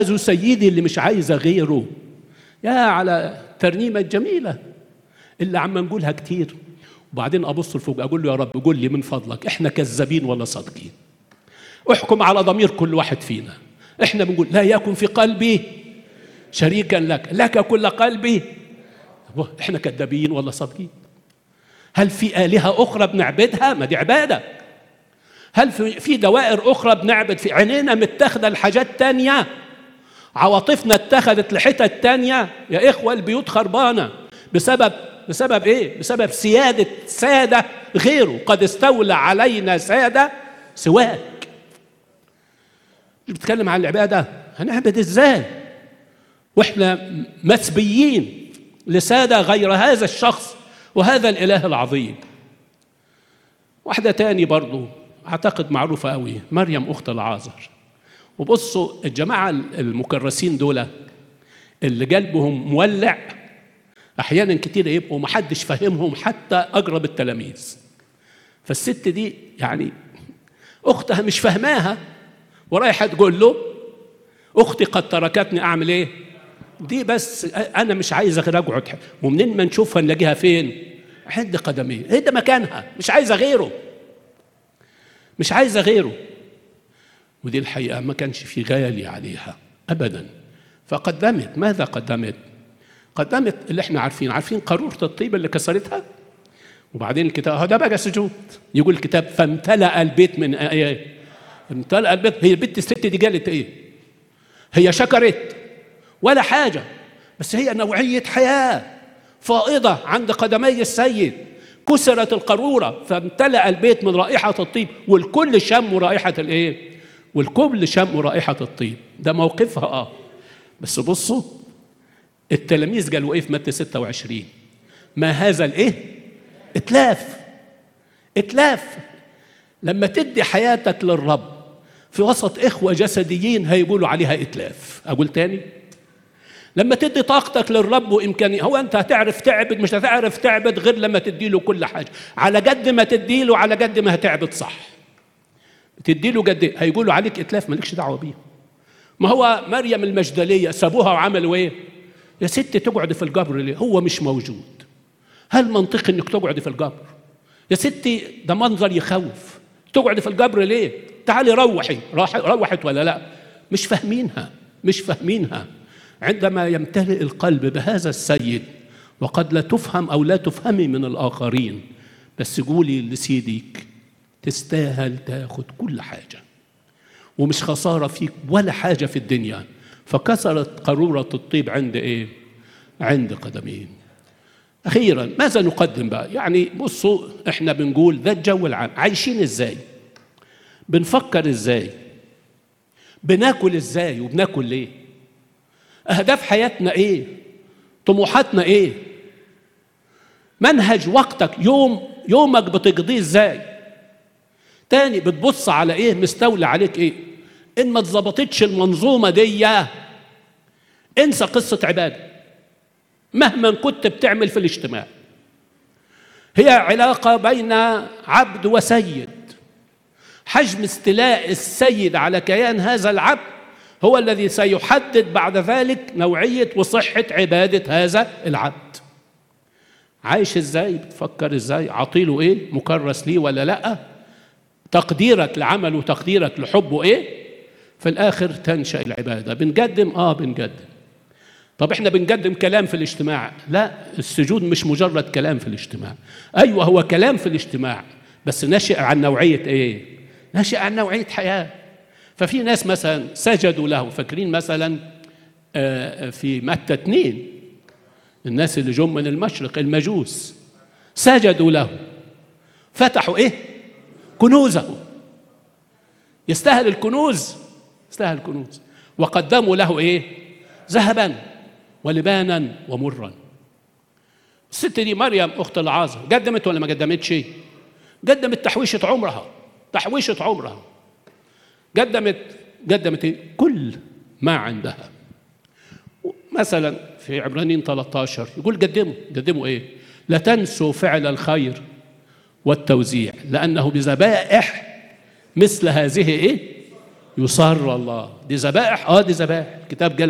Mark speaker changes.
Speaker 1: عايزه سيدي اللي مش عايزه غيره يا على ترنيمه جميله اللي عم نقولها كتير وبعدين ابص لفوق اقول له يا رب قول لي من فضلك احنا كذابين ولا صادقين احكم على ضمير كل واحد فينا احنا بنقول لا يكن في قلبي شريكا لك لك كل قلبي احنا كذابين ولا صادقين هل في آلهة أخرى بنعبدها؟ ما دي عبادة. هل في في دوائر أخرى بنعبد في عينينا متاخدة لحاجات تانية؟ عواطفنا اتخذت لحتت تانية يا إخوة البيوت خربانة بسبب بسبب إيه؟ بسبب سيادة سادة غيره قد استولى علينا سادة سواك. اللي بتتكلم عن العبادة هنعبد إزاي؟ وإحنا مسبيين لسادة غير هذا الشخص وهذا الإله العظيم واحدة تاني برضو أعتقد معروفة أوي مريم أخت العازر وبصوا الجماعة المكرسين دول اللي قلبهم مولع أحيانا كتير يبقوا محدش فاهمهم حتى أقرب التلاميذ فالست دي يعني أختها مش فاهماها ورايحة تقول له أختي قد تركتني أعمل إيه؟ دي بس انا مش عايز غير اقعد ومنين ما نشوفها نلاقيها فين عند قدميه ايه ده مكانها مش عايزه غيره مش عايزه غيره ودي الحقيقه ما كانش في غالي عليها ابدا فقدمت ماذا قدمت قدمت اللي احنا عارفين عارفين قاروره الطيب اللي كسرتها وبعدين الكتاب ده بقى سجود يقول الكتاب فامتلأ البيت من ايه امتلأ البيت هي البنت الست دي قالت ايه هي شكرت ولا حاجة بس هي نوعية حياة فائضة عند قدمي السيد كسرت القارورة فامتلأ البيت من رائحة الطيب والكل شم رائحة الايه؟ والكل شم رائحة الطيب ده موقفها اه بس بصوا التلاميذ قالوا ايه في متى 26 ما هذا الايه؟ اتلاف اتلاف لما تدي حياتك للرب في وسط اخوه جسديين هيقولوا عليها اتلاف اقول تاني لما تدي طاقتك للرب وامكانيه هو انت هتعرف تعبد مش هتعرف تعبد غير لما تدي له كل حاجه على قد ما تدي له على قد ما هتعبد صح تدي له قد هيقولوا عليك اتلاف مالكش دعوه بيهم ما هو مريم المجدليه سابوها وعملوا ايه يا ست تقعد في القبر ليه هو مش موجود هل منطقي انك تقعد في القبر يا ستي ده منظر يخوف تقعد في القبر ليه تعالي روحي روحت ولا لا مش فاهمينها مش فاهمينها عندما يمتلئ القلب بهذا السيد وقد لا تفهم او لا تفهمي من الاخرين بس قولي لسيدك تستاهل تاخد كل حاجه ومش خساره فيك ولا حاجه في الدنيا فكسرت قاروره الطيب عند ايه عند قدمين اخيرا ماذا نقدم بقى يعني بصوا احنا بنقول ده الجو العام عايشين ازاي بنفكر ازاي بناكل ازاي وبناكل ليه اهداف حياتنا ايه طموحاتنا ايه منهج وقتك يوم يومك بتقضيه ازاي تاني بتبص على ايه مستولى عليك ايه ان ما اتظبطتش المنظومه دي انسى قصه عباده مهما كنت بتعمل في الاجتماع هي علاقه بين عبد وسيد حجم استيلاء السيد على كيان هذا العبد هو الذي سيحدد بعد ذلك نوعيه وصحه عباده هذا العبد عايش ازاي بتفكر ازاي عطيله ايه مكرس ليه ولا لا تقديرك لعمله وتقديرك لحبه ايه في الاخر تنشا العباده بنقدم اه بنقدم طب احنا بنقدم كلام في الاجتماع لا السجود مش مجرد كلام في الاجتماع ايوه هو كلام في الاجتماع بس ناشئ عن نوعيه ايه ناشئ عن نوعيه حياه ففي ناس مثلا سجدوا له فاكرين مثلا في متى اثنين الناس اللي جم من المشرق المجوس سجدوا له فتحوا ايه كنوزه يستاهل الكنوز يستاهل الكنوز وقدموا له ايه ذهبا ولبانا ومرا الست دي مريم اخت العازر قدمت ولا ما قدمتش قدمت تحويشه عمرها تحويشه عمرها قدمت قدمت إيه؟ كل ما عندها مثلا في عبرانيين 13 يقول قدموا قدموا ايه لا تنسوا فعل الخير والتوزيع لانه بذبائح مثل هذه ايه يصر الله دي ذبائح اه دي ذبائح الكتاب قال